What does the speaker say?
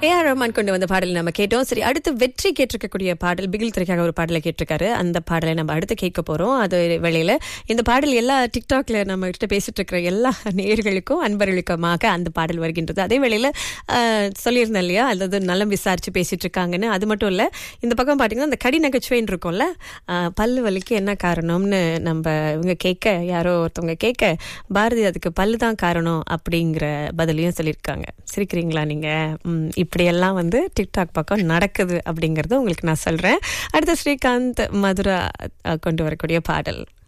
A R Rahman கொண்டு வந்த பாடல் நம்ம கேட்டோம் சரி அடுத்து வெற்றி கேட்டிருக்கக்கூடிய பாடல் பிகில் திரைக்காக ஒரு பாடலை கேட்டிருக்காரு அந்த பாடலை நம்ம அடுத்து கேட்க போறோம் அது வேளையில இந்த பாடல் எல்லா டிக்டாக்ல நம்ம கிட்ட பேசிட்டு இருக்கிற எல்லா நேயர்களுக்கும் அன்பர்களுக்குமாக அந்த பாடல் வருகின்றது அதே வேளையில ஆஹ், சொல்லியிருந்தேன் இல்லையா அதாவது நலம் விசாரிச்சு பேசிட்டு இருக்காங்கன்னு அது மட்டும் இல்ல இந்த பக்கம் பாத்தீங்கன்னா அந்த கடி நகைச்சுவைன்னு இருக்கும்ல ஆஹ், பல்லு வலிக்கு என்ன காரணம்னு நம்ம இவங்க கேட்க யாரோ ஒருத்தவங்க கேட்க பாரதி அதுக்கு பல்லு தான் காரணம் அப்படிங்கிற பதிலையும் சொல்லியிருக்காங்க சிரிக்கிறீங்களா நீங்க ம், இப்படியெல்லாம் வந்து டிக்டாக் பக்கம் நடக்குது அப்படிங்கறது உங்களுக்கு நான் சொல்றேன் அடுத்து ஸ்ரீகாந்த் மதுரா அஹ், கொண்டு வரக்கூடிய பாடல்